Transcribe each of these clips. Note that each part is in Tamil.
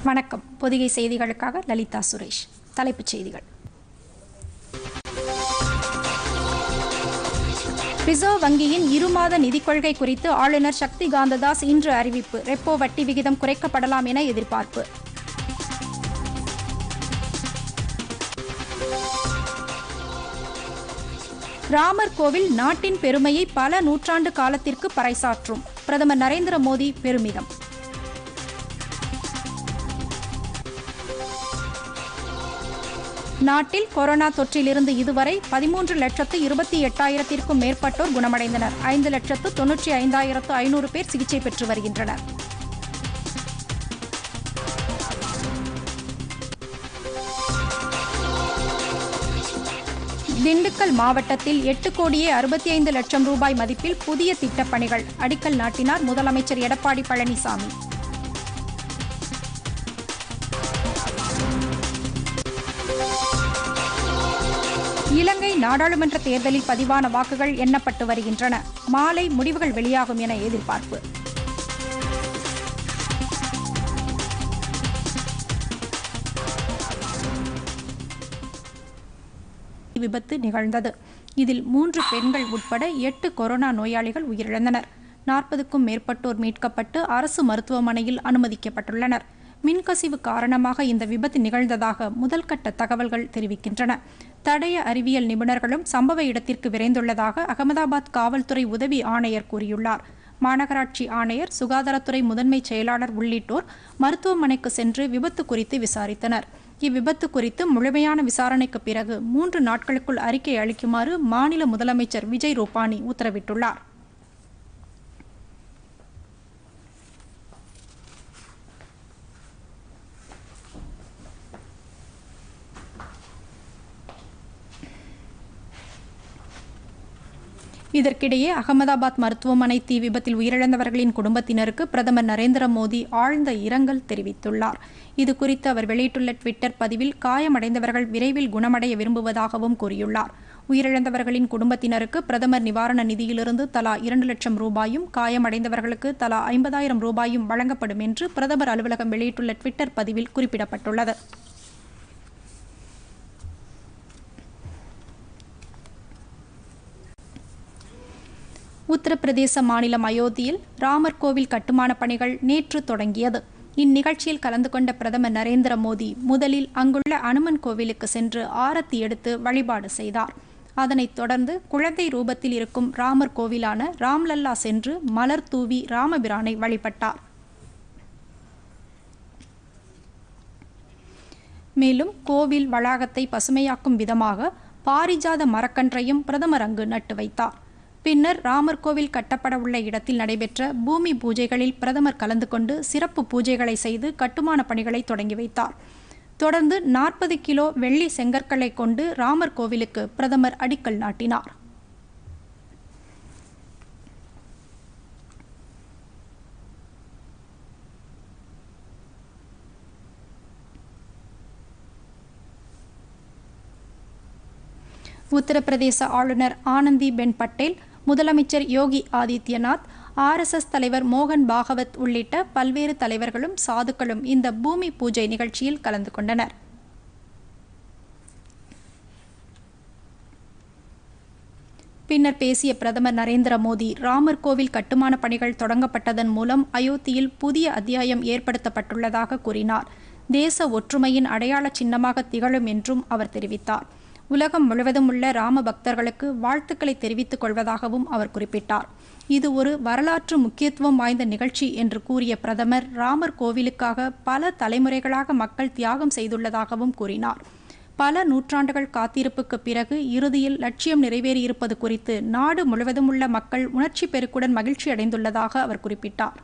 வணக்கம் பொதிகை செய்திகளுக்காக லலிதா சுரேஷ் தலைப்புச் செய்திகள் ரிசர்வ் வங்கியின் இருமாத நிதிக் கொள்கை குறித்து ஆளுநர் சக்தி காந்ததாஸ் இன்று அறிவிப்பு ரெப்போ வட்டி விகிதம் குறைக்கப்படலாம் என எதிர்பார்ப்பு ராமர் கோவில் நாட்டின் பெருமையை பல நூற்றாண்டு காலத்திற்கு பறைசாற்றும் பிரதமர் நரேந்திர மோடி பெருமிதம் நாட்டில் கொரோனா தொற்றிலிருந்து இதுவரை பதிமூன்று லட்சத்து இருபத்தி எட்டாயிரத்திற்கும் மேற்பட்டோர் குணமடைந்தனர் ஐந்து லட்சத்து தொன்னூற்றி ஐந்தாயிரத்து ஐநூறு பேர் சிகிச்சை பெற்று வருகின்றனர் திண்டுக்கல் மாவட்டத்தில் எட்டு கோடியே அறுபத்தி ஐந்து லட்சம் ரூபாய் மதிப்பில் புதிய திட்டப்பணிகள் அடிக்கல் நாட்டினார் முதலமைச்சர் எடப்பாடி பழனிசாமி இலங்கை நாடாளுமன்ற தேர்தலில் பதிவான வாக்குகள் எண்ணப்பட்டு வருகின்றன மாலை முடிவுகள் வெளியாகும் என எதிர்பார்ப்பு விபத்து நிகழ்ந்தது இதில் மூன்று பெண்கள் உட்பட எட்டு கொரோனா நோயாளிகள் உயிரிழந்தனர் நாற்பதுக்கும் மேற்பட்டோர் மீட்கப்பட்டு அரசு மருத்துவமனையில் அனுமதிக்கப்பட்டுள்ளனர் மின்கசிவு காரணமாக இந்த விபத்து நிகழ்ந்ததாக முதல்கட்ட தகவல்கள் தெரிவிக்கின்றன தடய அறிவியல் நிபுணர்களும் சம்பவ இடத்திற்கு விரைந்துள்ளதாக அகமதாபாத் காவல்துறை உதவி ஆணையர் கூறியுள்ளார் மாநகராட்சி ஆணையர் சுகாதாரத்துறை முதன்மை செயலாளர் உள்ளிட்டோர் மருத்துவமனைக்கு சென்று விபத்து குறித்து விசாரித்தனர் இவ்விபத்து குறித்து முழுமையான விசாரணைக்கு பிறகு மூன்று நாட்களுக்குள் அறிக்கை அளிக்குமாறு மாநில முதலமைச்சர் விஜய் ரூபானி உத்தரவிட்டுள்ளார் இதற்கிடையே அகமதாபாத் மருத்துவமனை தீ விபத்தில் உயிரிழந்தவர்களின் குடும்பத்தினருக்கு பிரதமர் நரேந்திர மோடி ஆழ்ந்த இரங்கல் தெரிவித்துள்ளார் இது குறித்து அவர் வெளியிட்டுள்ள ட்விட்டர் பதிவில் காயமடைந்தவர்கள் விரைவில் குணமடைய விரும்புவதாகவும் கூறியுள்ளார் உயிரிழந்தவர்களின் குடும்பத்தினருக்கு பிரதமர் நிவாரண நிதியிலிருந்து தலா இரண்டு லட்சம் ரூபாயும் காயமடைந்தவர்களுக்கு தலா ஐம்பதாயிரம் ரூபாயும் வழங்கப்படும் என்று பிரதமர் அலுவலகம் வெளியிட்டுள்ள ட்விட்டர் பதிவில் குறிப்பிடப்பட்டுள்ளது உத்தரப்பிரதேச மாநிலம் அயோத்தியில் ராமர் கோவில் கட்டுமான பணிகள் நேற்று தொடங்கியது இந்நிகழ்ச்சியில் கலந்து கொண்ட பிரதமர் நரேந்திர மோடி முதலில் அங்குள்ள அனுமன் கோவிலுக்கு சென்று ஆரத்தி எடுத்து வழிபாடு செய்தார் அதனைத் தொடர்ந்து குழந்தை ரூபத்தில் இருக்கும் ராமர் கோவிலான ராம்லல்லா சென்று மலர் தூவி ராமபிரானை வழிபட்டார் மேலும் கோவில் வளாகத்தை பசுமையாக்கும் விதமாக பாரிஜாத மரக்கன்றையும் பிரதமர் அங்கு நட்டு வைத்தார் பின்னர் ராமர் கோவில் கட்டப்பட உள்ள இடத்தில் நடைபெற்ற பூமி பூஜைகளில் பிரதமர் கலந்து கொண்டு சிறப்பு பூஜைகளை செய்து கட்டுமான பணிகளை தொடங்கி வைத்தார் தொடர்ந்து நாற்பது கிலோ வெள்ளி செங்கற்களை கொண்டு ராமர் கோவிலுக்கு பிரதமர் அடிக்கல் நாட்டினார் உத்தரப்பிரதேச ஆளுநர் ஆனந்தி பென் பட்டேல் முதலமைச்சர் யோகி ஆதித்யநாத் ஆர்எஸ்எஸ் தலைவர் மோகன் பாகவத் உள்ளிட்ட பல்வேறு தலைவர்களும் சாதுக்களும் இந்த பூமி பூஜை நிகழ்ச்சியில் கலந்து கொண்டனர் பின்னர் பேசிய பிரதமர் நரேந்திர மோடி ராமர் கோவில் கட்டுமான பணிகள் தொடங்கப்பட்டதன் மூலம் அயோத்தியில் புதிய அத்தியாயம் ஏற்படுத்தப்பட்டுள்ளதாக கூறினார் தேச ஒற்றுமையின் அடையாள சின்னமாக திகழும் என்றும் அவர் தெரிவித்தார் உலகம் முழுவதும் உள்ள ராம பக்தர்களுக்கு வாழ்த்துக்களை தெரிவித்துக் கொள்வதாகவும் அவர் குறிப்பிட்டார் இது ஒரு வரலாற்று முக்கியத்துவம் வாய்ந்த நிகழ்ச்சி என்று கூறிய பிரதமர் ராமர் கோவிலுக்காக பல தலைமுறைகளாக மக்கள் தியாகம் செய்துள்ளதாகவும் கூறினார் பல நூற்றாண்டுகள் காத்திருப்புக்கு பிறகு இறுதியில் லட்சியம் நிறைவேறியிருப்பது குறித்து நாடு முழுவதும் உள்ள மக்கள் உணர்ச்சி பெருக்குடன் மகிழ்ச்சி அடைந்துள்ளதாக அவர் குறிப்பிட்டார்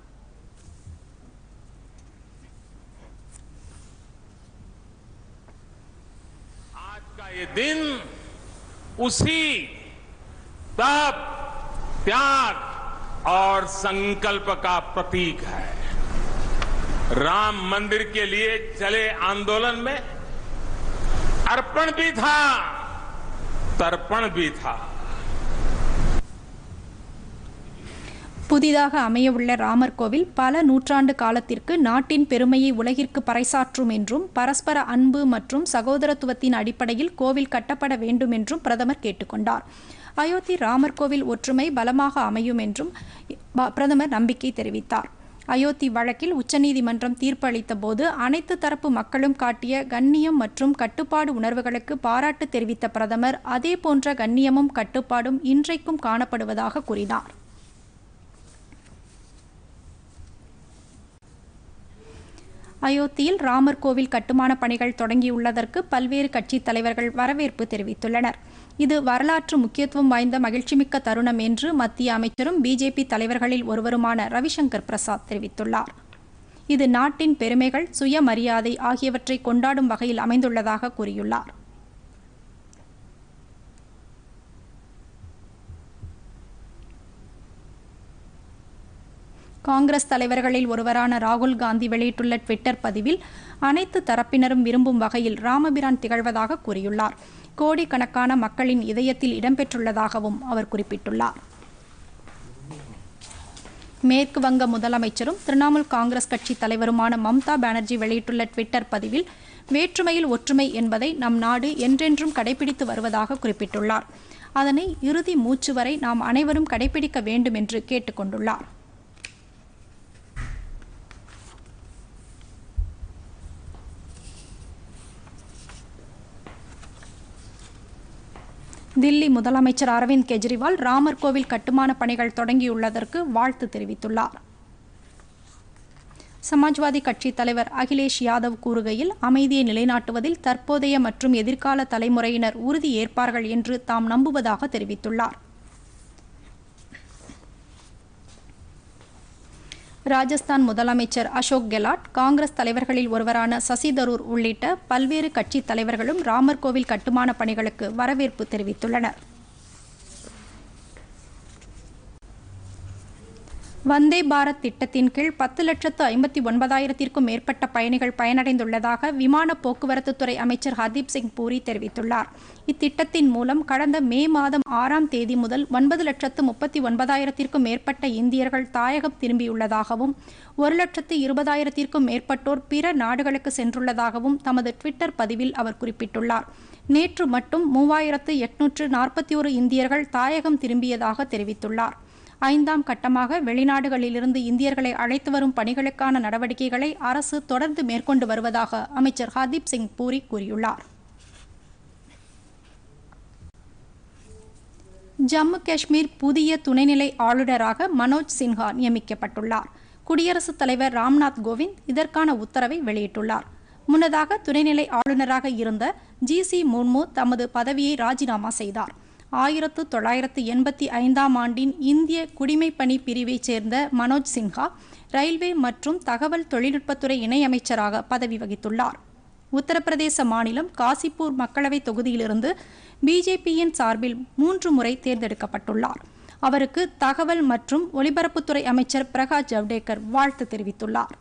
आज का ये दिन उसी तप त्याग और संकल्प का प्रतीक है राम मंदिर के लिए चले आंदोलन में अर्पण भी था तर्पण भी था புதிதாக அமையவுள்ள ராமர் கோவில் பல நூற்றாண்டு காலத்திற்கு நாட்டின் பெருமையை உலகிற்கு பறைசாற்றும் என்றும் பரஸ்பர அன்பு மற்றும் சகோதரத்துவத்தின் அடிப்படையில் கோவில் கட்டப்பட வேண்டும் என்றும் பிரதமர் கேட்டுக்கொண்டார் அயோத்தி ராமர் கோவில் ஒற்றுமை பலமாக அமையும் என்றும் பிரதமர் நம்பிக்கை தெரிவித்தார் அயோத்தி வழக்கில் உச்சநீதிமன்றம் தீர்ப்பு அளித்த போது அனைத்து தரப்பு மக்களும் காட்டிய கண்ணியம் மற்றும் கட்டுப்பாடு உணர்வுகளுக்கு பாராட்டு தெரிவித்த பிரதமர் அதே போன்ற கண்ணியமும் கட்டுப்பாடும் இன்றைக்கும் காணப்படுவதாக கூறினார் அயோத்தியில் ராமர் கோவில் கட்டுமான பணிகள் தொடங்கியுள்ளதற்கு பல்வேறு கட்சித் தலைவர்கள் வரவேற்பு தெரிவித்துள்ளனர் இது வரலாற்று முக்கியத்துவம் வாய்ந்த மகிழ்ச்சிமிக்க தருணம் என்று மத்திய அமைச்சரும் பிஜேபி தலைவர்களில் ஒருவருமான ரவிசங்கர் பிரசாத் தெரிவித்துள்ளார் இது நாட்டின் பெருமைகள் சுயமரியாதை ஆகியவற்றை கொண்டாடும் வகையில் அமைந்துள்ளதாக கூறியுள்ளார் காங்கிரஸ் தலைவர்களில் ஒருவரான ராகுல் காந்தி வெளியிட்டுள்ள ட்விட்டர் பதிவில் அனைத்து தரப்பினரும் விரும்பும் வகையில் ராமபிரான் திகழ்வதாக கூறியுள்ளார் கோடிக்கணக்கான மக்களின் இதயத்தில் இடம்பெற்றுள்ளதாகவும் அவர் குறிப்பிட்டுள்ளார் மேற்கு வங்க முதலமைச்சரும் திரிணாமுல் காங்கிரஸ் கட்சி தலைவருமான மம்தா பானர்ஜி வெளியிட்டுள்ள ட்விட்டர் பதிவில் வேற்றுமையில் ஒற்றுமை என்பதை நம் நாடு என்றென்றும் கடைபிடித்து வருவதாக குறிப்பிட்டுள்ளார் அதனை இறுதி மூச்சு வரை நாம் அனைவரும் கடைபிடிக்க வேண்டும் என்று கேட்டுக்கொண்டுள்ளார் தில்லி முதலமைச்சர் அரவிந்த் கெஜ்ரிவால் ராமர் கோவில் கட்டுமான பணிகள் தொடங்கியுள்ளதற்கு வாழ்த்து தெரிவித்துள்ளார் சமாஜ்வாதி கட்சி தலைவர் அகிலேஷ் யாதவ் கூறுகையில் அமைதியை நிலைநாட்டுவதில் தற்போதைய மற்றும் எதிர்கால தலைமுறையினர் உறுதி ஏற்பார்கள் என்று தாம் நம்புவதாக தெரிவித்துள்ளார் ராஜஸ்தான் முதலமைச்சர் அசோக் கெலாட் காங்கிரஸ் தலைவர்களில் ஒருவரான சசி தரூர் உள்ளிட்ட பல்வேறு கட்சித் தலைவர்களும் ராமர் கோவில் கட்டுமான பணிகளுக்கு வரவேற்பு தெரிவித்துள்ளனர் வந்தே பாரத் திட்டத்தின் கீழ் பத்து லட்சத்து ஐம்பத்தி ஒன்பதாயிரத்திற்கும் மேற்பட்ட பயணிகள் பயனடைந்துள்ளதாக விமான போக்குவரத்து துறை அமைச்சர் ஹர்தீப் சிங் பூரி தெரிவித்துள்ளார் இத்திட்டத்தின் மூலம் கடந்த மே மாதம் ஆறாம் தேதி முதல் ஒன்பது லட்சத்து முப்பத்தி ஒன்பதாயிரத்திற்கும் மேற்பட்ட இந்தியர்கள் தாயகம் திரும்பியுள்ளதாகவும் ஒரு லட்சத்து இருபதாயிரத்திற்கும் மேற்பட்டோர் பிற நாடுகளுக்கு சென்றுள்ளதாகவும் தமது ட்விட்டர் பதிவில் அவர் குறிப்பிட்டுள்ளார் நேற்று மட்டும் மூவாயிரத்து எட்நூற்று நாற்பத்தி ஒரு இந்தியர்கள் தாயகம் திரும்பியதாக தெரிவித்துள்ளார் ஐந்தாம் கட்டமாக வெளிநாடுகளிலிருந்து இந்தியர்களை அழைத்து வரும் பணிகளுக்கான நடவடிக்கைகளை அரசு தொடர்ந்து மேற்கொண்டு வருவதாக அமைச்சர் ஹர்தீப் சிங் பூரி கூறியுள்ளார் ஜம்மு காஷ்மீர் புதிய துணைநிலை ஆளுநராக மனோஜ் சின்ஹா நியமிக்கப்பட்டுள்ளார் குடியரசுத் தலைவர் ராம்நாத் கோவிந்த் இதற்கான உத்தரவை வெளியிட்டுள்ளார் முன்னதாக துணைநிலை ஆளுநராக இருந்த ஜி சி முர்மு தமது பதவியை ராஜினாமா செய்தார் ஆயிரத்து தொள்ளாயிரத்து எண்பத்தி ஐந்தாம் ஆண்டின் இந்திய குடிமைப்பணி பிரிவைச் சேர்ந்த மனோஜ் சின்ஹா ரயில்வே மற்றும் தகவல் தொழில்நுட்பத்துறை இணையமைச்சராக பதவி வகித்துள்ளார் உத்தரப்பிரதேச மாநிலம் காசிப்பூர் மக்களவை தொகுதியிலிருந்து பிஜேபியின் சார்பில் மூன்று முறை தேர்ந்தெடுக்கப்பட்டுள்ளார் அவருக்கு தகவல் மற்றும் ஒலிபரப்புத்துறை அமைச்சர் பிரகாஷ் ஜவ்டேகர் வாழ்த்து தெரிவித்துள்ளார்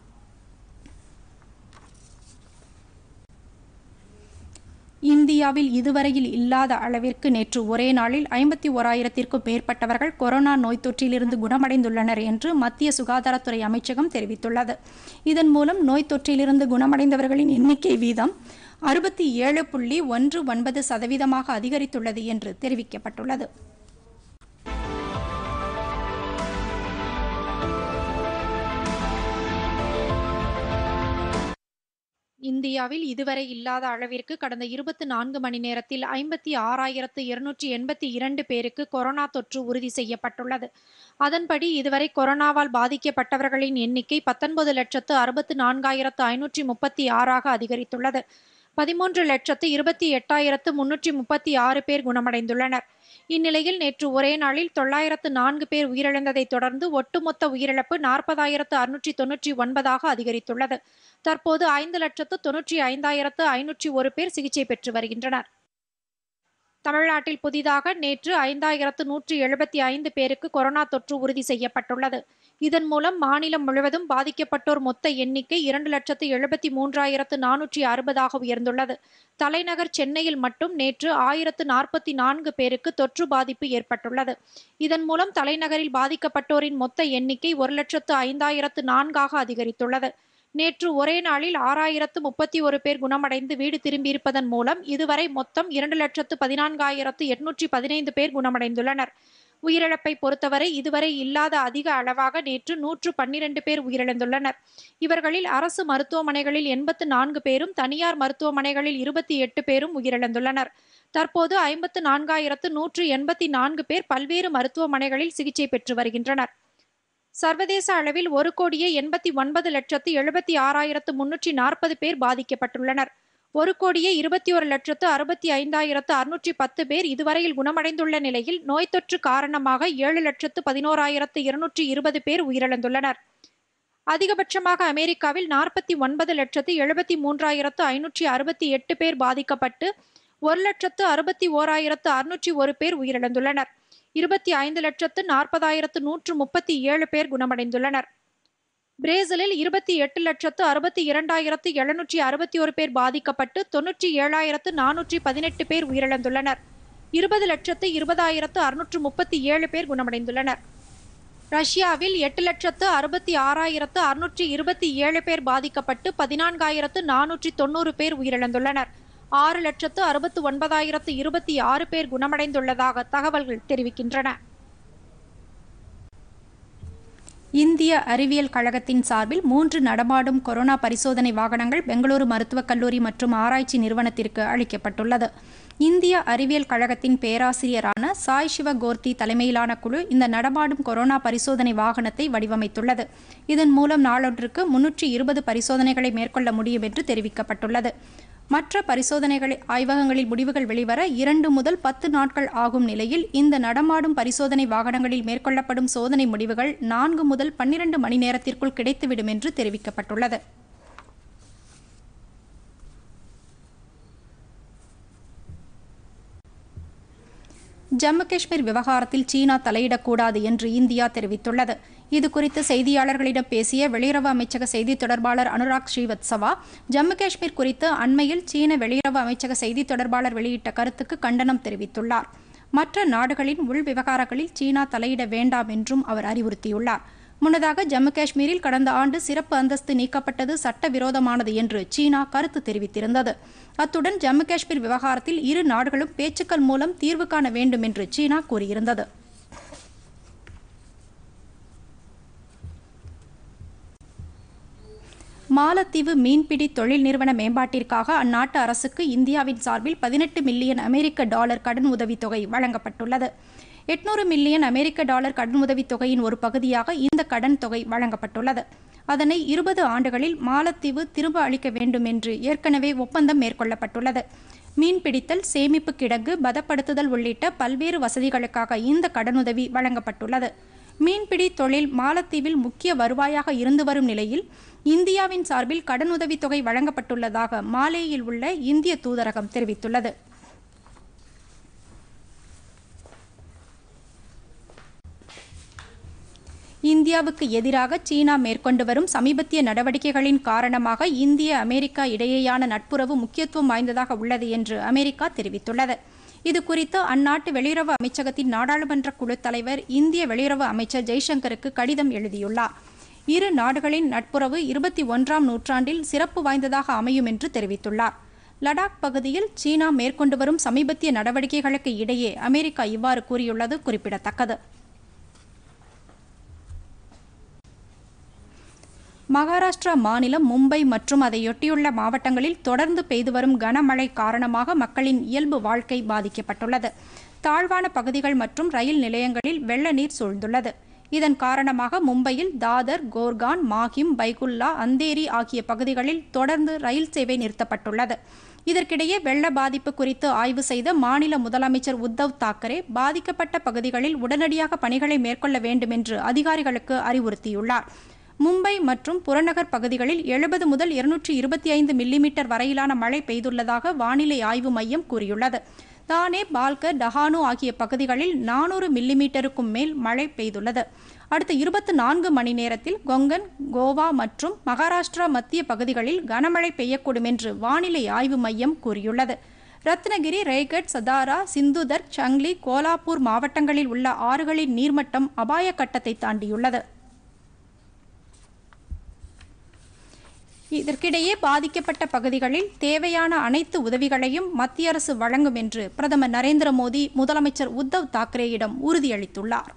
இந்தியாவில் இதுவரையில் இல்லாத அளவிற்கு நேற்று ஒரே நாளில் ஐம்பத்தி ஓராயிரத்திற்கும் மேற்பட்டவர்கள் கொரோனா நோய் தொற்றிலிருந்து குணமடைந்துள்ளனர் என்று மத்திய சுகாதாரத்துறை அமைச்சகம் தெரிவித்துள்ளது இதன் மூலம் நோய் தொற்றிலிருந்து குணமடைந்தவர்களின் எண்ணிக்கை வீதம் அறுபத்தி ஏழு புள்ளி ஒன்று ஒன்பது சதவீதமாக அதிகரித்துள்ளது என்று தெரிவிக்கப்பட்டுள்ளது இந்தியாவில் இதுவரை இல்லாத அளவிற்கு கடந்த இருபத்தி நான்கு மணி நேரத்தில் ஐம்பத்தி ஆறாயிரத்து இருநூற்றி எண்பத்தி இரண்டு பேருக்கு கொரோனா தொற்று உறுதி செய்யப்பட்டுள்ளது அதன்படி இதுவரை கொரோனாவால் பாதிக்கப்பட்டவர்களின் எண்ணிக்கை பத்தொன்பது லட்சத்து அறுபத்து நான்காயிரத்து ஐநூற்றி முப்பத்தி ஆறாக அதிகரித்துள்ளது பதிமூன்று லட்சத்து இருபத்தி எட்டாயிரத்து முன்னூற்றி முப்பத்தி ஆறு பேர் குணமடைந்துள்ளனர் இந்நிலையில் நேற்று ஒரே நாளில் தொள்ளாயிரத்து நான்கு பேர் உயிரிழந்ததை தொடர்ந்து ஒட்டுமொத்த உயிரிழப்பு நாற்பதாயிரத்து அறுநூற்றி தொன்னூற்றி ஒன்பதாக அதிகரித்துள்ளது தற்போது ஐந்து லட்சத்து தொன்னூற்றி ஐந்தாயிரத்து ஐநூற்றி ஒரு பேர் சிகிச்சை பெற்று வருகின்றனர் தமிழ்நாட்டில் புதிதாக நேற்று ஐந்தாயிரத்து நூற்றி எழுபத்தி ஐந்து பேருக்கு கொரோனா தொற்று உறுதி செய்யப்பட்டுள்ளது இதன் மூலம் மாநிலம் முழுவதும் பாதிக்கப்பட்டோர் மொத்த எண்ணிக்கை இரண்டு லட்சத்து எழுபத்தி மூன்றாயிரத்து நானூற்றி அறுபதாக உயர்ந்துள்ளது தலைநகர் சென்னையில் மட்டும் நேற்று ஆயிரத்து நாற்பத்தி நான்கு பேருக்கு தொற்று பாதிப்பு ஏற்பட்டுள்ளது இதன் மூலம் தலைநகரில் பாதிக்கப்பட்டோரின் மொத்த எண்ணிக்கை ஒரு லட்சத்து ஐந்தாயிரத்து நான்காக அதிகரித்துள்ளது நேற்று ஒரே நாளில் ஆறாயிரத்து முப்பத்தி ஒரு பேர் குணமடைந்து வீடு திரும்பியிருப்பதன் மூலம் இதுவரை மொத்தம் இரண்டு லட்சத்து பதினான்காயிரத்து எட்நூற்றி பதினைந்து பேர் குணமடைந்துள்ளனர் உயிரிழப்பை பொறுத்தவரை இதுவரை இல்லாத அதிக அளவாக நேற்று நூற்று பன்னிரண்டு பேர் உயிரிழந்துள்ளனர் இவர்களில் அரசு மருத்துவமனைகளில் எண்பத்து நான்கு பேரும் தனியார் மருத்துவமனைகளில் இருபத்தி எட்டு பேரும் உயிரிழந்துள்ளனர் தற்போது ஐம்பத்து நான்காயிரத்து நூற்று எண்பத்தி நான்கு பேர் பல்வேறு மருத்துவமனைகளில் சிகிச்சை பெற்று வருகின்றனர் சர்வதேச அளவில் ஒரு கோடியே எண்பத்தி ஒன்பது லட்சத்து எழுபத்தி ஆறாயிரத்து முன்னூற்றி நாற்பது பேர் பாதிக்கப்பட்டுள்ளனர் ஒரு கோடியே இருபத்தி ஒரு லட்சத்து அறுபத்தி ஐந்தாயிரத்து அறுநூற்றி பத்து பேர் இதுவரையில் குணமடைந்துள்ள நிலையில் நோய் தொற்று காரணமாக ஏழு லட்சத்து பதினோராயிரத்து இருநூற்றி இருபது பேர் உயிரிழந்துள்ளனர் அதிகபட்சமாக அமெரிக்காவில் நாற்பத்தி ஒன்பது லட்சத்து எழுபத்தி மூன்றாயிரத்து ஐநூற்றி அறுபத்தி எட்டு பேர் பாதிக்கப்பட்டு ஒரு லட்சத்து அறுபத்தி ஓராயிரத்து அறுநூற்றி ஒரு பேர் உயிரிழந்துள்ளனர் இருபத்தி ஐந்து லட்சத்து நாற்பதாயிரத்து நூற்று முப்பத்தி ஏழு பேர் குணமடைந்துள்ளனர் பிரேசிலில் இருபத்தி எட்டு லட்சத்து அறுபத்தி இரண்டாயிரத்து எழுநூற்றி அறுபத்தி ஒரு பேர் பாதிக்கப்பட்டு தொன்னூற்றி ஏழாயிரத்து நானூற்றி பதினெட்டு பேர் உயிரிழந்துள்ளனர் இருபது லட்சத்து இருபதாயிரத்து அறுநூற்று முப்பத்தி ஏழு பேர் குணமடைந்துள்ளனர் ரஷ்யாவில் எட்டு லட்சத்து அறுபத்தி ஆறாயிரத்து அறுநூற்றி இருபத்தி ஏழு பேர் பாதிக்கப்பட்டு பதினான்காயிரத்து நானூற்றி தொண்ணூறு பேர் உயிரிழந்துள்ளனர் ஆறு லட்சத்து அறுபத்து ஒன்பதாயிரத்து இருபத்தி ஆறு பேர் குணமடைந்துள்ளதாக தகவல்கள் தெரிவிக்கின்றன இந்திய அறிவியல் கழகத்தின் சார்பில் மூன்று நடமாடும் கொரோனா பரிசோதனை வாகனங்கள் பெங்களூரு மருத்துவக் கல்லூரி மற்றும் ஆராய்ச்சி நிறுவனத்திற்கு அளிக்கப்பட்டுள்ளது இந்திய அறிவியல் கழகத்தின் பேராசிரியரான சாய் சிவ கோர்த்தி தலைமையிலான குழு இந்த நடமாடும் கொரோனா பரிசோதனை வாகனத்தை வடிவமைத்துள்ளது இதன் மூலம் நாளொன்றுக்கு முன்னூற்றி இருபது பரிசோதனைகளை மேற்கொள்ள முடியும் என்று தெரிவிக்கப்பட்டுள்ளது மற்ற பரிசோதனைகள் ஆய்வகங்களில் முடிவுகள் வெளிவர இரண்டு முதல் பத்து நாட்கள் ஆகும் நிலையில் இந்த நடமாடும் பரிசோதனை வாகனங்களில் மேற்கொள்ளப்படும் சோதனை முடிவுகள் நான்கு முதல் பன்னிரண்டு மணி நேரத்திற்குள் கிடைத்துவிடும் என்று தெரிவிக்கப்பட்டுள்ளது ஜம்மு காஷ்மீர் விவகாரத்தில் சீனா தலையிடக்கூடாது என்று இந்தியா தெரிவித்துள்ளது இது குறித்து செய்தியாளர்களிடம் பேசிய வெளியுறவு அமைச்சக செய்தி தொடர்பாளர் அனுராக் ஸ்ரீவத்சவா ஜம்மு காஷ்மீர் குறித்து அண்மையில் சீன வெளியுறவு அமைச்சக செய்தி தொடர்பாளர் வெளியிட்ட கருத்துக்கு கண்டனம் தெரிவித்துள்ளார் மற்ற நாடுகளின் உள் விவகாரங்களில் சீனா தலையிட வேண்டாம் என்றும் அவர் அறிவுறுத்தியுள்ளார் முன்னதாக ஜம்மு காஷ்மீரில் கடந்த ஆண்டு சிறப்பு அந்தஸ்து நீக்கப்பட்டது சட்டவிரோதமானது என்று சீனா கருத்து தெரிவித்திருந்தது அத்துடன் ஜம்மு காஷ்மீர் விவகாரத்தில் இரு நாடுகளும் பேச்சுக்கள் மூலம் தீர்வு காண வேண்டும் என்று சீனா கூறியிருந்தது மாலத்தீவு மீன்பிடி தொழில் நிறுவன மேம்பாட்டிற்காக அந்நாட்டு அரசுக்கு இந்தியாவின் சார்பில் பதினெட்டு மில்லியன் அமெரிக்க டாலர் கடன் உதவித் தொகை வழங்கப்பட்டுள்ளது எட்நூறு மில்லியன் அமெரிக்க டாலர் கடன் உதவித் தொகையின் ஒரு பகுதியாக இந்த கடன் தொகை வழங்கப்பட்டுள்ளது அதனை இருபது ஆண்டுகளில் மாலத்தீவு திரும்ப அளிக்க வேண்டும் என்று ஏற்கனவே ஒப்பந்தம் மேற்கொள்ளப்பட்டுள்ளது மீன்பிடித்தல் சேமிப்பு கிடங்கு பதப்படுத்துதல் உள்ளிட்ட பல்வேறு வசதிகளுக்காக இந்த கடனுதவி வழங்கப்பட்டுள்ளது மீன்பிடி தொழில் மாலத்தீவில் முக்கிய வருவாயாக இருந்து வரும் நிலையில் இந்தியாவின் சார்பில் கடனுதவித் தொகை வழங்கப்பட்டுள்ளதாக மாலேயில் உள்ள இந்திய தூதரகம் தெரிவித்துள்ளது இந்தியாவுக்கு எதிராக சீனா மேற்கொண்டு வரும் சமீபத்திய நடவடிக்கைகளின் காரணமாக இந்திய அமெரிக்கா இடையேயான நட்புறவு முக்கியத்துவம் வாய்ந்ததாக உள்ளது என்று அமெரிக்கா தெரிவித்துள்ளது இது குறித்து அந்நாட்டு வெளியுறவு அமைச்சகத்தின் நாடாளுமன்ற குழு தலைவர் இந்திய வெளியுறவு அமைச்சர் ஜெய்சங்கருக்கு கடிதம் எழுதியுள்ளார் இரு நாடுகளின் நட்புறவு இருபத்தி ஒன்றாம் நூற்றாண்டில் சிறப்பு வாய்ந்ததாக அமையும் என்று தெரிவித்துள்ளார் லடாக் பகுதியில் சீனா மேற்கொண்டு வரும் சமீபத்திய நடவடிக்கைகளுக்கு இடையே அமெரிக்கா இவ்வாறு கூறியுள்ளது குறிப்பிடத்தக்கது மகாராஷ்டிரா மாநிலம் மும்பை மற்றும் அதையொட்டியுள்ள மாவட்டங்களில் தொடர்ந்து பெய்து வரும் கனமழை காரணமாக மக்களின் இயல்பு வாழ்க்கை பாதிக்கப்பட்டுள்ளது தாழ்வான பகுதிகள் மற்றும் ரயில் நிலையங்களில் வெள்ள நீர் சூழ்ந்துள்ளது இதன் காரணமாக மும்பையில் தாதர் கோர்கான் மாஹிம் பைகுல்லா அந்தேரி ஆகிய பகுதிகளில் தொடர்ந்து ரயில் சேவை நிறுத்தப்பட்டுள்ளது இதற்கிடையே வெள்ள பாதிப்பு குறித்து ஆய்வு செய்த மாநில முதலமைச்சர் உத்தவ் தாக்கரே பாதிக்கப்பட்ட பகுதிகளில் உடனடியாக பணிகளை மேற்கொள்ள வேண்டும் என்று அதிகாரிகளுக்கு அறிவுறுத்தியுள்ளார் மும்பை மற்றும் புறநகர் பகுதிகளில் எழுபது முதல் இருநூற்றி இருபத்தி ஐந்து மில்லிமீட்டர் வரையிலான மழை பெய்துள்ளதாக வானிலை ஆய்வு மையம் கூறியுள்ளது தானே பால்கர் டஹானு ஆகிய பகுதிகளில் நானூறு மில்லிமீட்டருக்கும் மேல் மழை பெய்துள்ளது அடுத்த இருபத்தி நான்கு மணி நேரத்தில் கொங்கன் கோவா மற்றும் மகாராஷ்டிரா மத்திய பகுதிகளில் கனமழை பெய்யக்கூடும் என்று வானிலை ஆய்வு மையம் கூறியுள்ளது ரத்னகிரி ரேகட் சதாரா சிந்துதர்க் சங்லி கோலாப்பூர் மாவட்டங்களில் உள்ள ஆறுகளின் நீர்மட்டம் அபாய கட்டத்தை தாண்டியுள்ளது இதற்கிடையே பாதிக்கப்பட்ட பகுதிகளில் தேவையான அனைத்து உதவிகளையும் மத்திய அரசு வழங்கும் என்று பிரதமர் நரேந்திர மோடி முதலமைச்சர் உத்தவ் தாக்கரேயிடம் உறுதியளித்துள்ளார்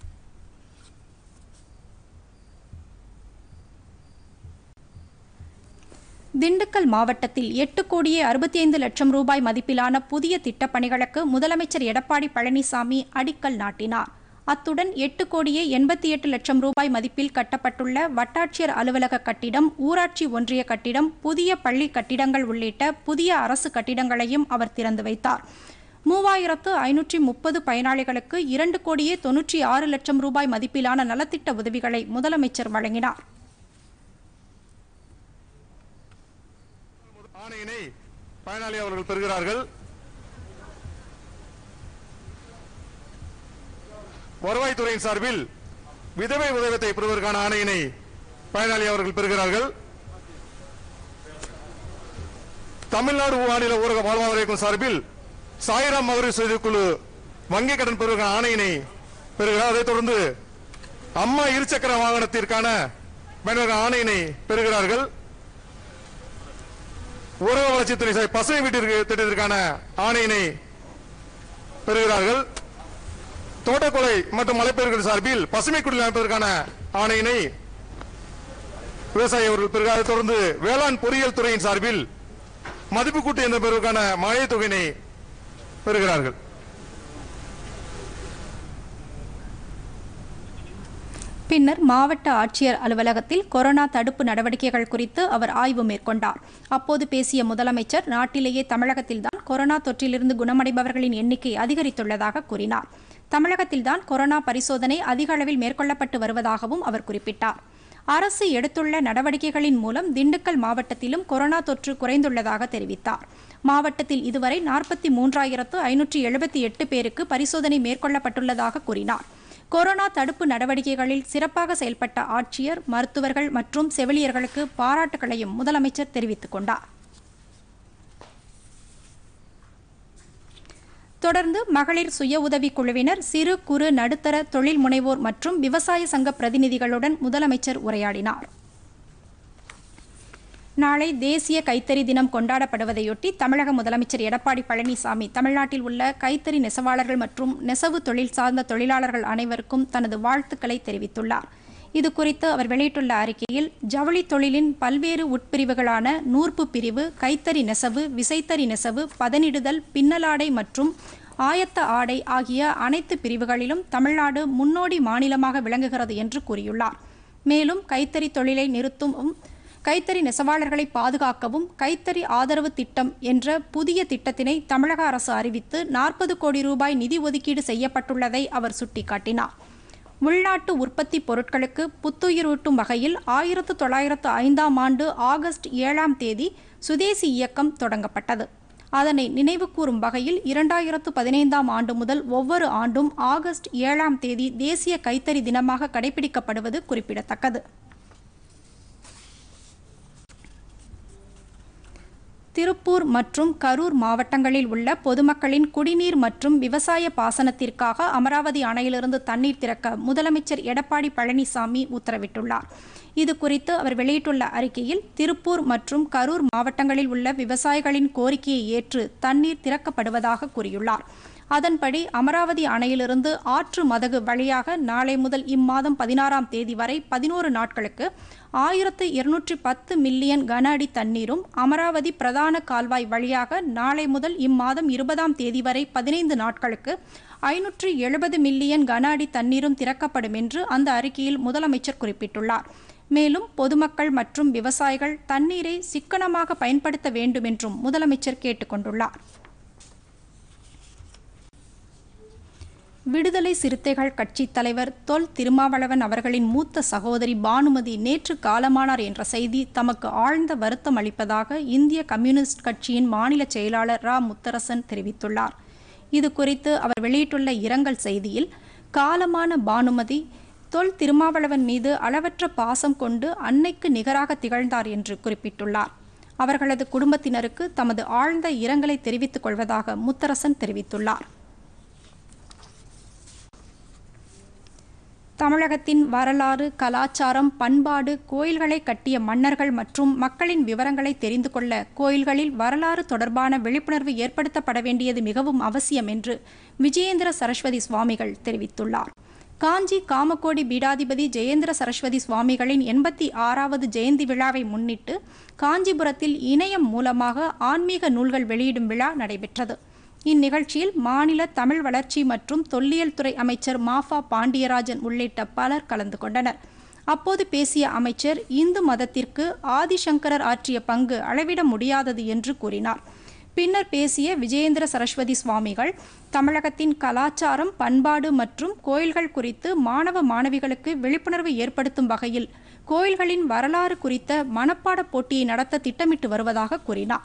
திண்டுக்கல் மாவட்டத்தில் எட்டு கோடியே அறுபத்தி ஐந்து லட்சம் ரூபாய் மதிப்பிலான புதிய திட்டப்பணிகளுக்கு முதலமைச்சர் எடப்பாடி பழனிசாமி அடிக்கல் நாட்டினார் அத்துடன் எட்டு கோடியே எண்பத்தி எட்டு லட்சம் ரூபாய் மதிப்பில் கட்டப்பட்டுள்ள வட்டாட்சியர் அலுவலக கட்டிடம் ஊராட்சி ஒன்றிய கட்டிடம் புதிய பள்ளி கட்டிடங்கள் உள்ளிட்ட புதிய அரசு கட்டிடங்களையும் அவர் திறந்து வைத்தார் மூவாயிரத்து ஐநூற்றி முப்பது பயனாளிகளுக்கு இரண்டு கோடியே தொன்னூற்றி ஆறு லட்சம் ரூபாய் மதிப்பிலான நலத்திட்ட உதவிகளை முதலமைச்சர் வழங்கினார் ஆணையினை பயனாளி அவர்கள் பெறுகிறார்கள் வருவாய்த்துறையின் சார்பில் விதவை உதவித்தை பெறுவதற்கான ஆணையினை பயனாளி அவர்கள் பெறுகிறார்கள் தமிழ்நாடு மாநில ஊரக வாழ்வாதார இயக்கம் சார்பில் சாயிராம் மகளிர் சுயக்குழு வங்கி கடன் பெறுவதற்கான ஆணையினை பெறுகிறார் அதைத் தொடர்ந்து அம்மா இருசக்கர வாகனத்திற்கான பயனாளர்கள் ஆணையினை பெறுகிறார்கள் ஊரக வளர்ச்சித்துறை சார் பசுமை வீட்டிற்கு திட்டத்திற்கான ஆணையினை பெறுகிறார்கள் தோட்டக்கொலை மற்றும் மலைப்பயிர்கள் சார்பில் பசுமை குடில் அமைப்பதற்கான ஆணையினை விவசாயி அவர்கள் பெறுகிறார் அதைத் தொடர்ந்து வேளாண் பொறியியல் துறையின் சார்பில் மதிப்பு கூட்டு என்ற பெறுவதற்கான மழை தொகையினை பெறுகிறார்கள் பின்னர் மாவட்ட ஆட்சியர் அலுவலகத்தில் கொரோனா தடுப்பு நடவடிக்கைகள் குறித்து அவர் ஆய்வு மேற்கொண்டார் அப்போது பேசிய முதலமைச்சர் நாட்டிலேயே தமிழகத்தில்தான் கொரோனா தொற்றிலிருந்து குணமடைபவர்களின் எண்ணிக்கை அதிகரித்துள்ளதாக கூறினார் தமிழகத்தில்தான் கொரோனா பரிசோதனை அதிக அளவில் மேற்கொள்ளப்பட்டு வருவதாகவும் அவர் குறிப்பிட்டார் அரசு எடுத்துள்ள நடவடிக்கைகளின் மூலம் திண்டுக்கல் மாவட்டத்திலும் கொரோனா தொற்று குறைந்துள்ளதாக தெரிவித்தார் மாவட்டத்தில் இதுவரை நாற்பத்தி மூன்றாயிரத்து ஐநூற்றி எழுபத்தி எட்டு பேருக்கு பரிசோதனை மேற்கொள்ளப்பட்டுள்ளதாக கூறினார் கொரோனா தடுப்பு நடவடிக்கைகளில் சிறப்பாக செயல்பட்ட ஆட்சியர் மருத்துவர்கள் மற்றும் செவிலியர்களுக்கு பாராட்டுகளையும் முதலமைச்சர் தெரிவித்துக் கொண்டார் தொடர்ந்து மகளிர் சுய உதவிக் குழுவினர் சிறு குறு நடுத்தர தொழில் முனைவோர் மற்றும் விவசாய சங்க பிரதிநிதிகளுடன் முதலமைச்சர் உரையாடினார் நாளை தேசிய கைத்தறி தினம் கொண்டாடப்படுவதையொட்டி தமிழக முதலமைச்சர் எடப்பாடி பழனிசாமி தமிழ்நாட்டில் உள்ள கைத்தறி நெசவாளர்கள் மற்றும் நெசவு தொழில் சார்ந்த தொழிலாளர்கள் அனைவருக்கும் தனது வாழ்த்துக்களை தெரிவித்துள்ளார் இது குறித்து அவர் வெளியிட்டுள்ள அறிக்கையில் ஜவுளி தொழிலின் பல்வேறு உட்பிரிவுகளான நூற்பு பிரிவு கைத்தறி நெசவு விசைத்தறி நெசவு பதனிடுதல் பின்னலாடை மற்றும் ஆயத்த ஆடை ஆகிய அனைத்து பிரிவுகளிலும் தமிழ்நாடு முன்னோடி மாநிலமாக விளங்குகிறது என்று கூறியுள்ளார் மேலும் கைத்தறி தொழிலை நிறுத்தும் கைத்தறி நெசவாளர்களை பாதுகாக்கவும் கைத்தறி ஆதரவு திட்டம் என்ற புதிய திட்டத்தினை தமிழக அரசு அறிவித்து நாற்பது கோடி ரூபாய் நிதி ஒதுக்கீடு செய்யப்பட்டுள்ளதை அவர் சுட்டிக்காட்டினார் உள்நாட்டு உற்பத்தி பொருட்களுக்கு புத்துயிரூட்டும் வகையில் ஆயிரத்து தொள்ளாயிரத்து ஐந்தாம் ஆண்டு ஆகஸ்ட் ஏழாம் தேதி சுதேசி இயக்கம் தொடங்கப்பட்டது அதனை நினைவுகூரும் வகையில் இரண்டாயிரத்து பதினைந்தாம் ஆண்டு முதல் ஒவ்வொரு ஆண்டும் ஆகஸ்ட் ஏழாம் தேதி தேசிய கைத்தறி தினமாக கடைபிடிக்கப்படுவது குறிப்பிடத்தக்கது திருப்பூர் மற்றும் கரூர் மாவட்டங்களில் உள்ள பொதுமக்களின் குடிநீர் மற்றும் விவசாய பாசனத்திற்காக அமராவதி அணையிலிருந்து தண்ணீர் திறக்க முதலமைச்சர் எடப்பாடி பழனிசாமி உத்தரவிட்டுள்ளார் இது குறித்து அவர் வெளியிட்டுள்ள அறிக்கையில் திருப்பூர் மற்றும் கரூர் மாவட்டங்களில் உள்ள விவசாயிகளின் கோரிக்கையை ஏற்று தண்ணீர் திறக்கப்படுவதாக கூறியுள்ளார் அதன்படி அமராவதி அணையிலிருந்து ஆற்று மதகு வழியாக நாளை முதல் இம்மாதம் பதினாறாம் தேதி வரை பதினோரு நாட்களுக்கு ஆயிரத்து இருநூற்றி பத்து மில்லியன் கன அடி தண்ணீரும் அமராவதி பிரதான கால்வாய் வழியாக நாளை முதல் இம்மாதம் இருபதாம் தேதி வரை பதினைந்து நாட்களுக்கு ஐநூற்று எழுபது மில்லியன் கன அடி தண்ணீரும் திறக்கப்படும் என்று அந்த அறிக்கையில் முதலமைச்சர் குறிப்பிட்டுள்ளார் மேலும் பொதுமக்கள் மற்றும் விவசாயிகள் தண்ணீரை சிக்கனமாக பயன்படுத்த வேண்டும் என்றும் முதலமைச்சர் கேட்டுக்கொண்டுள்ளார் விடுதலை சிறுத்தைகள் கட்சி தலைவர் தொல் திருமாவளவன் அவர்களின் மூத்த சகோதரி பானுமதி நேற்று காலமானார் என்ற செய்தி தமக்கு ஆழ்ந்த வருத்தம் அளிப்பதாக இந்திய கம்யூனிஸ்ட் கட்சியின் மாநில செயலாளர் ரா முத்தரசன் தெரிவித்துள்ளார் இது குறித்து அவர் வெளியிட்டுள்ள இரங்கல் செய்தியில் காலமான பானுமதி தொல் திருமாவளவன் மீது அளவற்ற பாசம் கொண்டு அன்னைக்கு நிகராக திகழ்ந்தார் என்று குறிப்பிட்டுள்ளார் அவர்களது குடும்பத்தினருக்கு தமது ஆழ்ந்த இரங்கலை தெரிவித்துக் கொள்வதாக முத்தரசன் தெரிவித்துள்ளார் தமிழகத்தின் வரலாறு கலாச்சாரம் பண்பாடு கோயில்களை கட்டிய மன்னர்கள் மற்றும் மக்களின் விவரங்களை தெரிந்து கொள்ள கோயில்களில் வரலாறு தொடர்பான விழிப்புணர்வு ஏற்படுத்தப்பட வேண்டியது மிகவும் அவசியம் என்று விஜயேந்திர சரஸ்வதி சுவாமிகள் தெரிவித்துள்ளார் காஞ்சி காமக்கோடி பீடாதிபதி ஜெயேந்திர சரஸ்வதி சுவாமிகளின் எண்பத்தி ஆறாவது ஜெயந்தி விழாவை முன்னிட்டு காஞ்சிபுரத்தில் இணையம் மூலமாக ஆன்மீக நூல்கள் வெளியிடும் விழா நடைபெற்றது இந்நிகழ்ச்சியில் மாநில தமிழ் வளர்ச்சி மற்றும் தொல்லியல் துறை அமைச்சர் மாஃபா பாண்டியராஜன் உள்ளிட்ட பலர் கலந்து கொண்டனர் அப்போது பேசிய அமைச்சர் இந்து மதத்திற்கு ஆதிசங்கரர் ஆற்றிய பங்கு அளவிட முடியாதது என்று கூறினார் பின்னர் பேசிய விஜயேந்திர சரஸ்வதி சுவாமிகள் தமிழகத்தின் கலாச்சாரம் பண்பாடு மற்றும் கோயில்கள் குறித்து மாணவ மாணவிகளுக்கு விழிப்புணர்வு ஏற்படுத்தும் வகையில் கோயில்களின் வரலாறு குறித்த மனப்பாட போட்டியை நடத்த திட்டமிட்டு வருவதாக கூறினார்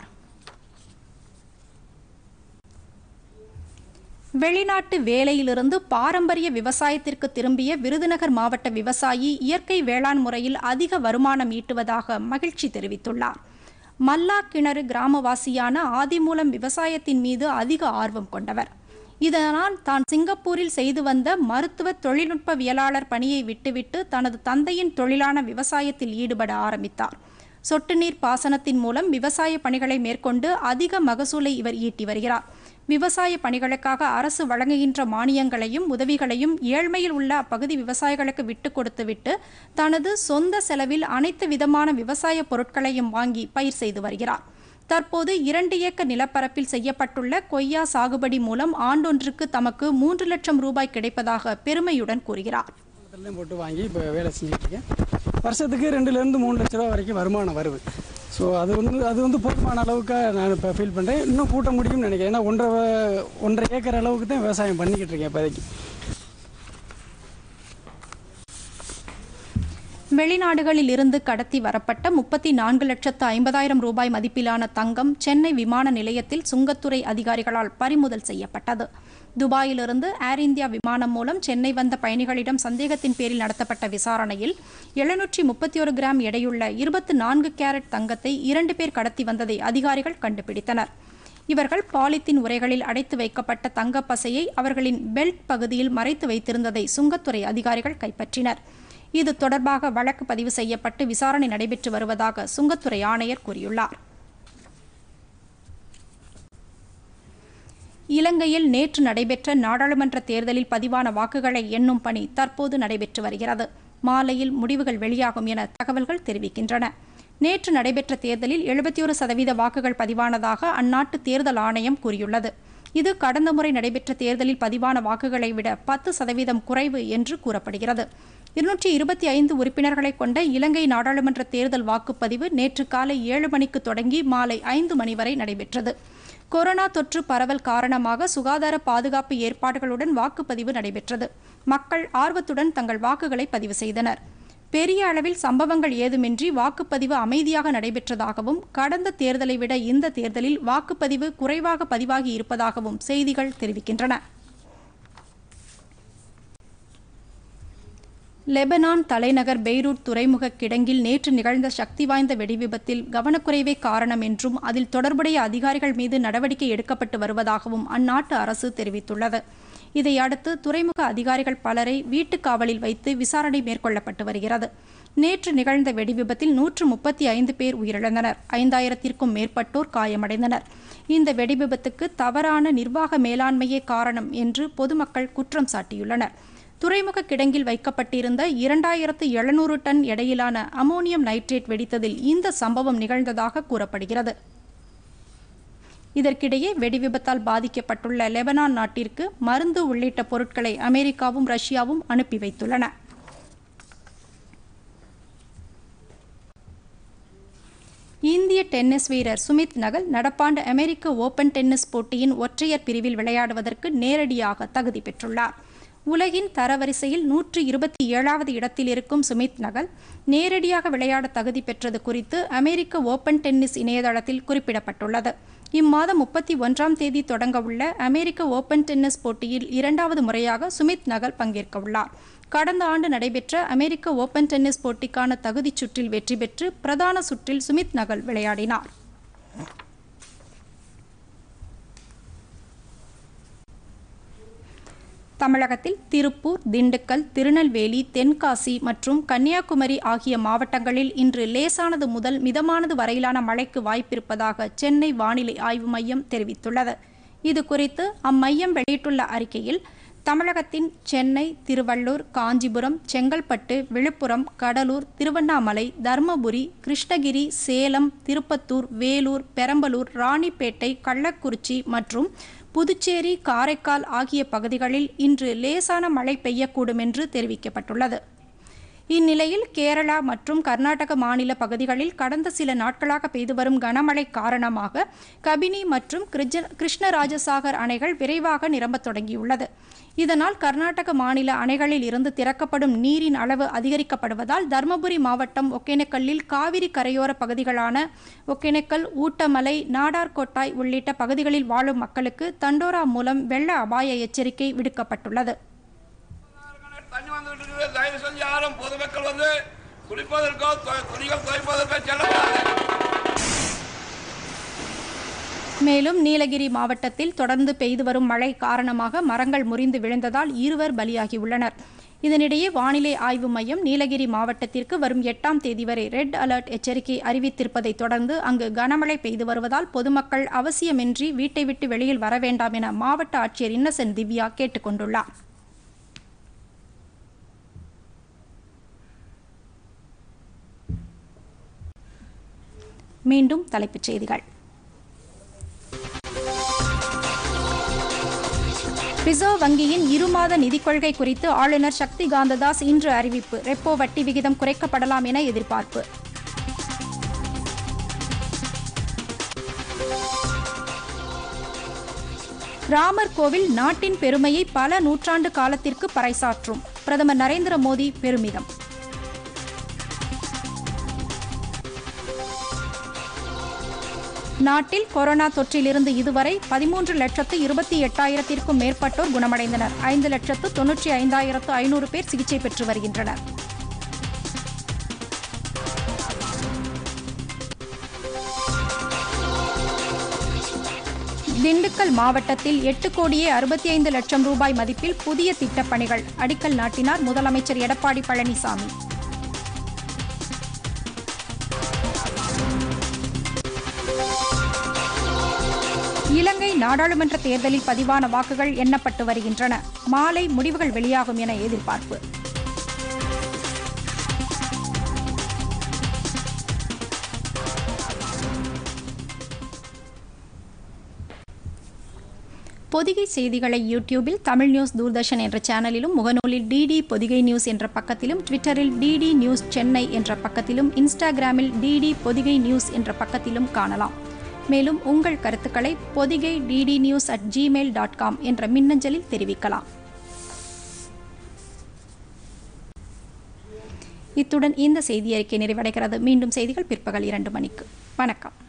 வெளிநாட்டு வேலையிலிருந்து பாரம்பரிய விவசாயத்திற்கு திரும்பிய விருதுநகர் மாவட்ட விவசாயி இயற்கை வேளாண் முறையில் அதிக வருமானம் ஈட்டுவதாக மகிழ்ச்சி தெரிவித்துள்ளார் மல்லா கிணறு கிராமவாசியான ஆதிமூலம் விவசாயத்தின் மீது அதிக ஆர்வம் கொண்டவர் இதனால் தான் சிங்கப்பூரில் செய்து வந்த மருத்துவ தொழில்நுட்பவியலாளர் பணியை விட்டுவிட்டு தனது தந்தையின் தொழிலான விவசாயத்தில் ஈடுபட ஆரம்பித்தார் சொட்டு நீர் பாசனத்தின் மூலம் விவசாய பணிகளை மேற்கொண்டு அதிக மகசூலை இவர் ஈட்டி வருகிறார் விவசாய பணிகளுக்காக அரசு வழங்குகின்ற மானியங்களையும் உதவிகளையும் ஏழ்மையில் உள்ள அப்பகுதி விவசாயிகளுக்கு விட்டு கொடுத்துவிட்டு தனது சொந்த செலவில் அனைத்து விதமான விவசாய பொருட்களையும் வாங்கி பயிர் செய்து வருகிறார் தற்போது இரண்டு ஏக்கர் நிலப்பரப்பில் செய்யப்பட்டுள்ள கொய்யா சாகுபடி மூலம் ஆண்டொன்றுக்கு தமக்கு மூன்று லட்சம் ரூபாய் கிடைப்பதாக பெருமையுடன் கூறுகிறார் தான் போட்டு வாங்கி இப்போ வேலை செஞ்சுட்டு இருக்கேன் வருஷத்துக்கு ரெண்டுலேருந்து மூணு லட்ச ரூபா வரைக்கும் வருமானம் வருது ஸோ அது வந்து அது வந்து போதுமான அளவுக்கு நான் இப்போ ஃபீல் பண்ணுறேன் இன்னும் கூட்ட முடியும்னு நினைக்கிறேன் ஏன்னா ஒன்றரை வ- ஒன்றரை ஏக்கர் அளவுக்கு தான் விவசாயம் பண்ணிக்கிட்டு இருக்கேன் இப்போதைக்கு வெளிநாடுகளில் இருந்து கடத்தி வரப்பட்ட முப்பத்தி நான்கு லட்சத்து ஐம்பதாயிரம் ரூபாய் மதிப்பிலான தங்கம் சென்னை விமான நிலையத்தில் சுங்கத்துறை அதிகாரிகளால் பறிமுதல் செய்யப்பட்டது துபாயிலிருந்து ஏர் இந்தியா விமானம் மூலம் சென்னை வந்த பயணிகளிடம் சந்தேகத்தின் பேரில் நடத்தப்பட்ட விசாரணையில் எழுநூற்றி முப்பத்தி ஒரு கிராம் எடையுள்ள இருபத்து நான்கு கேரட் தங்கத்தை இரண்டு பேர் கடத்தி வந்ததை அதிகாரிகள் கண்டுபிடித்தனர் இவர்கள் பாலித்தீன் உரைகளில் அடைத்து வைக்கப்பட்ட தங்கப்பசையை அவர்களின் பெல்ட் பகுதியில் மறைத்து வைத்திருந்ததை சுங்கத்துறை அதிகாரிகள் கைப்பற்றினர் இது தொடர்பாக வழக்கு பதிவு செய்யப்பட்டு விசாரணை நடைபெற்று வருவதாக சுங்கத்துறை ஆணையர் கூறியுள்ளார் இலங்கையில் நேற்று நடைபெற்ற நாடாளுமன்ற தேர்தலில் பதிவான வாக்குகளை எண்ணும் பணி தற்போது நடைபெற்று வருகிறது மாலையில் முடிவுகள் வெளியாகும் என தகவல்கள் தெரிவிக்கின்றன நேற்று நடைபெற்ற தேர்தலில் எழுபத்தி ஒரு சதவீத வாக்குகள் பதிவானதாக அந்நாட்டு தேர்தல் ஆணையம் கூறியுள்ளது இது கடந்த முறை நடைபெற்ற தேர்தலில் பதிவான வாக்குகளை விட பத்து சதவீதம் குறைவு என்று கூறப்படுகிறது இருநூற்றி இருபத்தி ஐந்து உறுப்பினர்களை கொண்ட இலங்கை நாடாளுமன்ற தேர்தல் வாக்குப்பதிவு நேற்று காலை ஏழு மணிக்கு தொடங்கி மாலை ஐந்து மணி வரை நடைபெற்றது கொரோனா தொற்று பரவல் காரணமாக சுகாதார பாதுகாப்பு ஏற்பாடுகளுடன் வாக்குப்பதிவு நடைபெற்றது மக்கள் ஆர்வத்துடன் தங்கள் வாக்குகளை பதிவு செய்தனர் பெரிய அளவில் சம்பவங்கள் ஏதுமின்றி வாக்குப்பதிவு அமைதியாக நடைபெற்றதாகவும் கடந்த தேர்தலை விட இந்த தேர்தலில் வாக்குப்பதிவு குறைவாக பதிவாகி இருப்பதாகவும் செய்திகள் தெரிவிக்கின்றன லெபனான் தலைநகர் பெய்ரூட் துறைமுக கிடங்கில் நேற்று நிகழ்ந்த சக்தி வாய்ந்த வெடிவிபத்தில் கவனக்குறைவே காரணம் என்றும் அதில் தொடர்புடைய அதிகாரிகள் மீது நடவடிக்கை எடுக்கப்பட்டு வருவதாகவும் அந்நாட்டு அரசு தெரிவித்துள்ளது இதையடுத்து துறைமுக அதிகாரிகள் பலரை வீட்டுக் காவலில் வைத்து விசாரணை மேற்கொள்ளப்பட்டு வருகிறது நேற்று நிகழ்ந்த வெடிவிபத்தில் நூற்று முப்பத்தி ஐந்து பேர் உயிரிழந்தனர் ஐந்தாயிரத்திற்கும் மேற்பட்டோர் காயமடைந்தனர் இந்த வெடிவிபத்துக்கு தவறான நிர்வாக மேலாண்மையே காரணம் என்று பொதுமக்கள் குற்றம் சாட்டியுள்ளனர் துறைமுக கிடங்கில் வைக்கப்பட்டிருந்த இரண்டாயிரத்து எழுநூறு டன் எடையிலான அமோனியம் நைட்ரேட் வெடித்ததில் இந்த சம்பவம் நிகழ்ந்ததாக கூறப்படுகிறது இதற்கிடையே வெடிவிபத்தால் பாதிக்கப்பட்டுள்ள லெபனான் நாட்டிற்கு மருந்து உள்ளிட்ட பொருட்களை அமெரிக்காவும் ரஷ்யாவும் அனுப்பி வைத்துள்ளன இந்திய டென்னிஸ் வீரர் சுமித் நகல் நடப்பாண்டு அமெரிக்க ஓபன் டென்னிஸ் போட்டியின் ஒற்றையர் பிரிவில் விளையாடுவதற்கு நேரடியாக தகுதி பெற்றுள்ளார் உலகின் தரவரிசையில் நூற்றி இருபத்தி ஏழாவது இடத்தில் இருக்கும் சுமித் நகல் நேரடியாக விளையாட தகுதி பெற்றது குறித்து அமெரிக்க ஓபன் டென்னிஸ் இணையதளத்தில் குறிப்பிடப்பட்டுள்ளது இம்மாதம் முப்பத்தி ஒன்றாம் தேதி தொடங்கவுள்ள அமெரிக்க ஓபன் டென்னிஸ் போட்டியில் இரண்டாவது முறையாக சுமித் நகல் பங்கேற்க உள்ளார் கடந்த ஆண்டு நடைபெற்ற அமெரிக்க ஓபன் டென்னிஸ் போட்டிக்கான தகுதிச் சுற்றில் வெற்றி பெற்று பிரதான சுற்றில் சுமித் நகல் விளையாடினார் தமிழகத்தில் திருப்பூர் திண்டுக்கல் திருநெல்வேலி தென்காசி மற்றும் கன்னியாகுமரி ஆகிய மாவட்டங்களில் இன்று லேசானது முதல் மிதமானது வரையிலான மழைக்கு வாய்ப்பிருப்பதாக சென்னை வானிலை ஆய்வு மையம் தெரிவித்துள்ளது இது குறித்து அம்மையம் வெளியிட்டுள்ள அறிக்கையில் தமிழகத்தின் சென்னை திருவள்ளூர் காஞ்சிபுரம் செங்கல்பட்டு விழுப்புரம் கடலூர் திருவண்ணாமலை தருமபுரி கிருஷ்ணகிரி சேலம் திருப்பத்தூர் வேலூர் பெரம்பலூர் ராணிப்பேட்டை கள்ளக்குறிச்சி மற்றும் புதுச்சேரி காரைக்கால் ஆகிய பகுதிகளில் இன்று லேசான மழை பெய்யக்கூடும் என்று தெரிவிக்கப்பட்டுள்ளது இந்நிலையில் கேரளா மற்றும் கர்நாடக மாநில பகுதிகளில் கடந்த சில நாட்களாக பெய்து வரும் கனமழை காரணமாக கபினி மற்றும் கிருஜ- கிருஷ்ணராஜசாகர் அணைகள் விரைவாக நிரம்பத் தொடங்கியுள்ளது இதனால் கர்நாடக மாநில அணைகளில் இருந்து திறக்கப்படும் நீரின் அளவு அதிகரிக்கப்படுவதால் தருமபுரி மாவட்டம் ஒகேனக்கல்லில் காவிரி கரையோர பகுதிகளான ஒகேனக்கல் ஊட்டமலை நாடார்கோட்டாய் உள்ளிட்ட பகுதிகளில் வாழும் மக்களுக்கு தண்டோரா மூலம் வெள்ள அபாய எச்சரிக்கை விடுக்கப்பட்டுள்ளது தண்ணி வந்துகிட்டு இருக்குது தயவு செஞ்சு யாரும் பொதுமக்கள் வந்து குளிப்பதற்கோ து- துணிகள் துவைப்பதற்கோ செல்லக்கூடாது மேலும் நீலகிரி மாவட்டத்தில் தொடர்ந்து பெய்து வரும் மழை காரணமாக மரங்கள் முறிந்து விழுந்ததால் இருவர் பலியாகியுள்ளனர் இதனிடையே வானிலை ஆய்வு மையம் நீலகிரி மாவட்டத்திற்கு வரும் எட்டாம் தேதி வரை ரெட் அலர்ட் எச்சரிக்கை அறிவித்திருப்பதை தொடர்ந்து அங்கு கனமழை பெய்து வருவதால் பொதுமக்கள் அவசியமின்றி வீட்டை விட்டு வெளியில் வர வேண்டாம் என மாவட்ட ஆட்சியர் இன்னசென்ட் திவ்யா கேட்டுக்கொண்டுள்ளார் மீண்டும் தலைப்புச் செய்திகள் ரிசர்வ் வங்கியின் இருமாத நிதிக் கொள்கை குறித்து ஆளுநர் சக்தி காந்ததாஸ் இன்று அறிவிப்பு ரெப்போ வட்டி விகிதம் குறைக்கப்படலாம் என எதிர்பார்ப்பு ராமர் கோவில் நாட்டின் பெருமையை பல நூற்றாண்டு காலத்திற்கு பறைசாற்றும் பிரதமர் நரேந்திர மோடி பெருமிதம் நாட்டில் கொரோனா தொற்றிலிருந்து இதுவரை பதிமூன்று லட்சத்து இருபத்தி எட்டாயிரத்திற்கும் மேற்பட்டோர் குணமடைந்தனர் ஐந்து லட்சத்து தொன்னூற்றி ஐந்தாயிரத்து ஐநூறு பேர் சிகிச்சை பெற்று வருகின்றனர் திண்டுக்கல் மாவட்டத்தில் எட்டு கோடியே அறுபத்தி ஐந்து லட்சம் ரூபாய் மதிப்பில் புதிய திட்டப்பணிகள் அடிக்கல் நாட்டினார் முதலமைச்சர் எடப்பாடி பழனிசாமி இலங்கை நாடாளுமன்ற தேர்தலில் பதிவான வாக்குகள் எண்ணப்பட்டு வருகின்றன மாலை முடிவுகள் வெளியாகும் என எதிர்பார்ப்பு பொதிகை செய்திகளை யூடியூபில் தமிழ் நியூஸ் தூர்தர்ஷன் என்ற சேனலிலும் முகநூலில் டிடி பொதிகை நியூஸ் என்ற பக்கத்திலும் ட்விட்டரில் டிடி நியூஸ் சென்னை என்ற பக்கத்திலும் இன்ஸ்டாகிராமில் டிடி பொதிகை நியூஸ் என்ற பக்கத்திலும் காணலாம் மேலும் உங்கள் கருத்துக்களை Podhigai DD news at Gmail dot com என்ற மின்னஞ்சலில் தெரிவிக்கலாம் இத்துடன் இந்த செய்தி அறிக்கை நிறைவடைகிறது மீண்டும் செய்திகள் பிற்பகல் இரண்டு மணிக்கு வணக்கம்